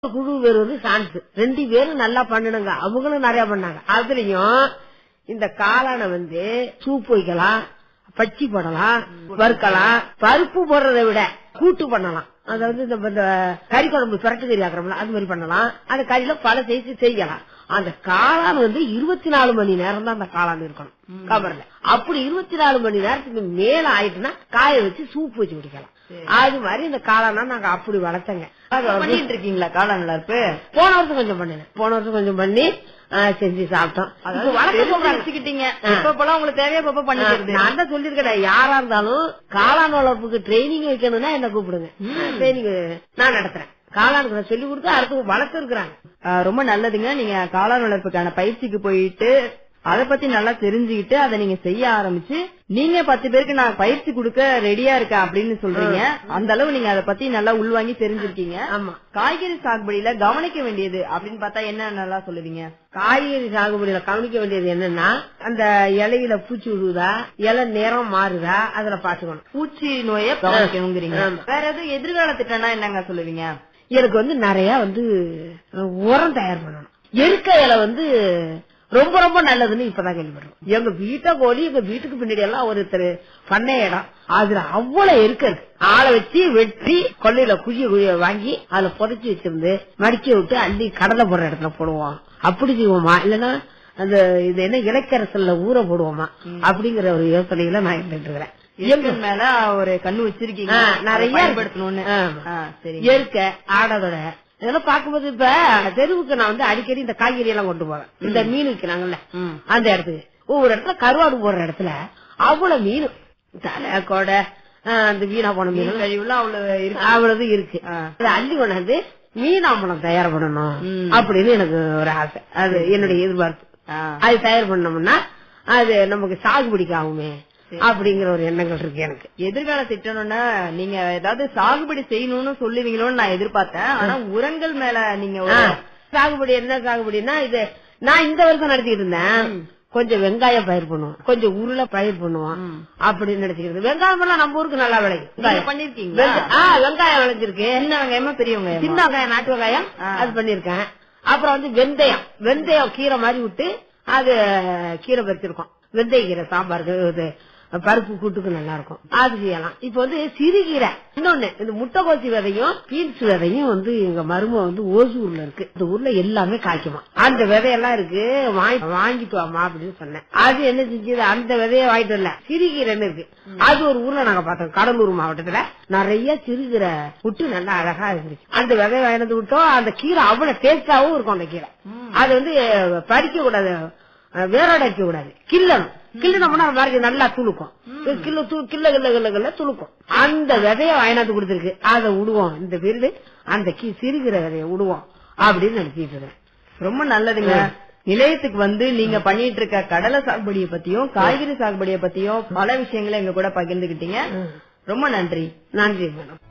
குழு பேர் வந்து சான்ஸ் ரெண்டு பேரும் நல்லா பண்ணுனுங்க அவங்களும் நிறைய பண்ணாங்க அதுலயும் இந்த காளான வந்து சூப் வைக்கலாம் பச்சி போடலாம் வறுக்கலாம் பருப்பு போடுறதை விட கூட்டு பண்ணலாம் அதாவது இந்த இந்த கறி குழம்பு புரட்டு கறி ஆக்குறோம்ல அது மாதிரி பண்ணலாம் அந்த கறியில பல செய்து செய்யலாம் அந்த காளான் வந்து இருபத்தி நாலு மணி நேரம் தான் அந்த காளான் இருக்கணும் கவர்ல அப்படி இருபத்தி நாலு மணி நேரத்துக்கு மேல ஆயிட்டுனா காய வச்சு சூப் வச்சு குடிக்கலாம் அது மாதிரி இந்த காளானா நாங்க அப்படி வளர்த்தங்க அது வந்து பண்ணிட்டு இருக்கீங்களா காளான் வளர்ப்பு போன வருஷம் கொஞ்சம் பண்ணினேன் போன வருஷம் கொஞ்சம் பண்ணி ஆ, செஞ்சு சாப்பிட்டோம் இப்ப வளர்க்க தெரிஞ்சு சொல்றாங்க. வச்சுக்கிட்டீங்க ஆ. எப்பப்பெல்லாம் உங்களுக்கு தேவையா அப்ப பண்ணிக்கிறது நான் தான் சொல்லிருக்கேன் யாரா இருந்தாலும் காளான் வளர்ப்புக்கு ட்ரைனிங் வைக்கணும்னா என்ன கூப்பிடுங்க ட்ரைனிங் நான் நடத்துறேன் காளானுக்கு நான் சொல்லி கொடுத்து அடுத்து வளர்த்து இருக்கிறாங்க ஆ, ரொம்ப நல்லதுங்க நீங்க காளான் வளர்ப்புக்கான பயிற்சிக்கு போயிட்டு அத பத்தி நல்லா தெரிஞ்சுக்கிட்டு அதை நீங்க செய்ய ஆரம்பிச்சு நீங்க பத்து பேருக்கு நான் பயிற்சி கொடுக்க ரெடியா இருக்கேன் அப்படின்னு சொல்றீங்க அந்த அளவு நீங்க அதை பத்தி நல்லா உள்வாங்கி தெரிஞ்சிருக்கீங்க ஆமா காய்கறி சாகுபடியில கவனிக்க வேண்டியது அப்படின்னு பார்த்தா என்ன நல்லா சொல்லுவீங்க காய்கறி சாகுபடியில கவனிக்க வேண்டியது என்னன்னா அந்த இலையில பூச்சி விழுதா இலை நிறம் மாறுதா அதுல பாத்துக்கணும் பூச்சி நோயை கவனிக்கணுங்கிறீங்க ஆமா. வேற எதுவும் எதிர்கால திட்டம்னா என்னங்க சொல்லுவீங்க எனக்கு வந்து நிறைய வந்து அஹ், உரம் தயார் பண்ணணும் எருக்க இலை வந்து ரொம்ப ரொம்ப நல்லதுன்னு இப்பதான் கேள்விப்படுறோம் எங்க வீட்டை கோழி எங்க வீட்டுக்கு பின்னாடி எல்லாம் ஒருத்தர் பண்ணை இடம் அதுல அவ்வளவு எருக்க இருக்கு ஆளை வச்சு வெட்டி கொள்ளையில குழிய குழிய வாங்கி அதுல புதைச்சி வச்சிருந்து மடிக்க விட்டு அள்ளி கடலை போடுற இடத்துல போடுவோம் அப்படி செய்வோமா இல்லன்னா அந்த இது என்ன இலக்கரசல்ல ஊற போடுவோமா அப்படிங்கிற ஒரு யோசனையில நான் இருந்துட்டு இருக்கிறேன் இயற்கை மேல ஒரு கண்ணு வச்சிருக்கீங்க ஆ, நிறைய அதை பயன்படுத்தணும்னு ஆமா. ஆ, சரி எருக்க ஆடதோட இதெல்லாம் பார்க்கும்போது இப்ப தெருவுக்கு நான் வந்து அடிக்கடி இந்த காய்கறி எல்லாம் கொண்டு போவேன் இந்த மீன் விக்கிறாங்கல்ல ம். அந்த இடத்துக்கு ஒவ்வொரு இடத்துல கருவாடு போடுற இடத்துல அவ்வளவு மீன் தலை கொடை ஆ, அந்த வீணா போன மீன் மீன் கழிவுலாம் அவ்வளவு இருக்கு அவ்வளவு இருக்கு ஆ. அதை அள்ளி கொண்டாந்து மீனாம்பழம் தயார் பண்ணணும் ம். அப்படின்னு எனக்கு ஒரு ஆசை அது என்னுடைய எதிர்பார்ப்பு ஆ. அது தயார் பண்ணோம்னா அது நமக்கு சாகுபடிக்கு ஆகுமே அப்படிங்கிற ஒரு எண்ணங்கள் இருக்கு எனக்கு எதிர்கால திட்டம்னா நீங்க ஏதாவது சாகுபடி செய்யணும்னு சொல்லுவீங்களோன்னு நான் எதிர்பார்த்தேன் ஆனா உரங்கள் மேல நீங்க ஆ, ஒரு- சாகுபடி என்ன சாகுபடினா இது நான் இந்த வருஷம் நடத்திட்டு இருந்தேன் கொஞ்சம் வெங்காயம் பயிர் பண்ணுவோம் கொஞ்சம் உருளை பயிர் பண்ணுவோம் ம். அப்படின்னு நினைச்சுக்கிறது வெங்காயம் எல்லாம் நம்ம ஊருக்கு நல்லா விளையும் நீங்க வெங்காயம். பண்ணிருக்கீங்களா வெங்க- ஆ, வெங்காயம் விளைஞ்சிருக்கு சின்ன வெங்காயமா பெரிய சின்ன வெங்காயமா வெங்காயம் நாட்டு வெங்காயம் ஆ. அது பண்ணிருக்கேன் அப்புறம் வந்து வெந்தயம் வெந்தயம் கீரை மாதிரி விட்டு அது கீரை பறிச்சிருக்கோம் வெந்தய கீரை சாம்பாருக்கு இது பருப்பு கூட்டுக்கு நல்லா இருக்கும் அது செய்யலாம் இப்ப வந்து சிறுகீரை இன்னொன்னு இந்த முட்டைக்கோசி விதையும் பீன்ஸ் விதையும் வந்து எங்க மரும வந்து ஓசூர்ல இருக்கு இந்த ஊர்ல எல்லாமே காய்க்குமா அந்த விதையெல்லாம் இருக்கு வாங்கி வாங்கிட்டு வாமா அப்படின்னு சொன்னேன் அது என்ன செஞ்சது அந்த விதைய வாங்கிட்டு வரல சிறுகீரைன்னு இருக்கு அது ஒரு ஊர்ல நாங்க பார்த்தோம் கடலூர் மாவட்டத்துல நிறைய சிறுகீரை விட்டு நல்லா அழகா இருந்துச்சு அந்த விதைய வாங்கிட்டு விட்டோம் அந்த கீரை அவ்வளவு டேஸ்டாவும் இருக்கும் அந்த கீரை அது வந்து அஹ், பறிக்க கூடாது அஹ், வேரோட வைக்க கூடாது கிள்ளணும் கிள்ளினோம்னா மாதிரி நல்லா துளுக்கும் கில்ல து- கில்ல கில்ல கில்ல கில்ல துளுக்கும் அந்த விதைய வாங்கினாந்து கொடுத்துருக்கு அதை விடுவோம் இந்த விருது அந்த கீ- சிறுகிற விதைய விடுவோம் அப்படின்னு நினைச்சிட்டு இருக்கேன் ரொம்ப நல்லதுங்க நிலையத்துக்கு வந்து நீங்க பண்ணிட்டு இருக்க கடலை சாகுபடியை பத்தியும் காய்கறி சாகுபடியை பத்தியும் பல விஷயங்களை எங்க கூட பகிர்ந்துகிட்டீங்க ரொம்ப நன்றி நன்றி மேடம்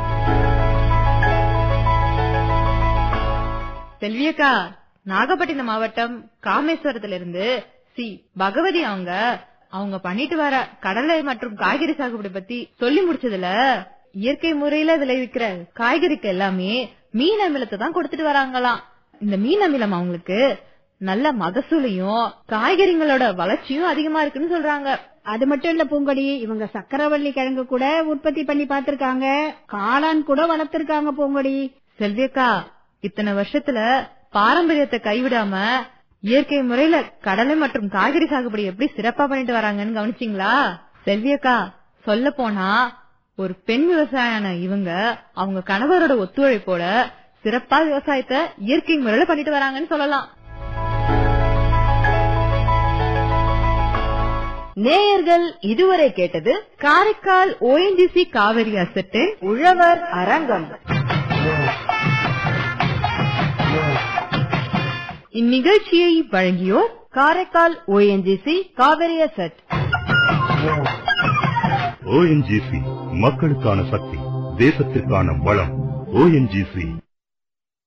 செல்வியக்கா நாகப்பட்டினம் மாவட்டம் காமேஸ்வரத்துல இருந்து சி பகவதி அவங்க அவங்க பண்ணிட்டு வர கடலை மற்றும் காய்கறி சாகுபடி பத்தி சொல்லி முடிச்சதுல இயற்கை முறையில விளைவிக்கிற காய்கறிக்கு எல்லாமே மீன் அமிலத்தை தான் கொடுத்துட்டு வராங்களாம் இந்த மீன் அமிலம் அவங்களுக்கு நல்ல மகசூலையும் காய்கறிகளோட வளர்ச்சியும் அதிகமா இருக்குன்னு சொல்றாங்க அது மட்டும் இல்ல பூங்கொடி இவங்க சக்கரவள்ளி கிழங்கு கூட உற்பத்தி பண்ணி பார்த்திருக்காங்க காளான் கூட வளர்த்திருக்காங்க பூங்கொடி செல்வியக்கா இத்தனை வருஷத்துல பாரம்பரியத்தை கைவிடாம இயற்கை முறையில கடலை மற்றும் காய்கறி சாகுபடி எப்படி சிறப்பா பண்ணிட்டு வராங்கன்னு கவனிச்சிங்களா செல்வியக்கா சொல்ல போனா ஒரு பெண் விவசாயான இவங்க அவங்க கணவரோட ஒத்துழைப்போட சிறப்பா விவசாயத்தை இயற்கை முறையில பண்ணிட்டு வராங்கன்னு சொல்லலாம் நேயர்கள் இதுவரை கேட்டது காரைக்கால் ஓஎன்ஜிசி காவிரி அசட்டு உழவர் அரங்கம் இந்நிகழ்ச்சியை வழங்கியோர் Karaikal ONGC Cauvery asset ONGC மக்களுக்கான சக்தி தேசத்திற்கான வளம் ஓஎன்ஜிசி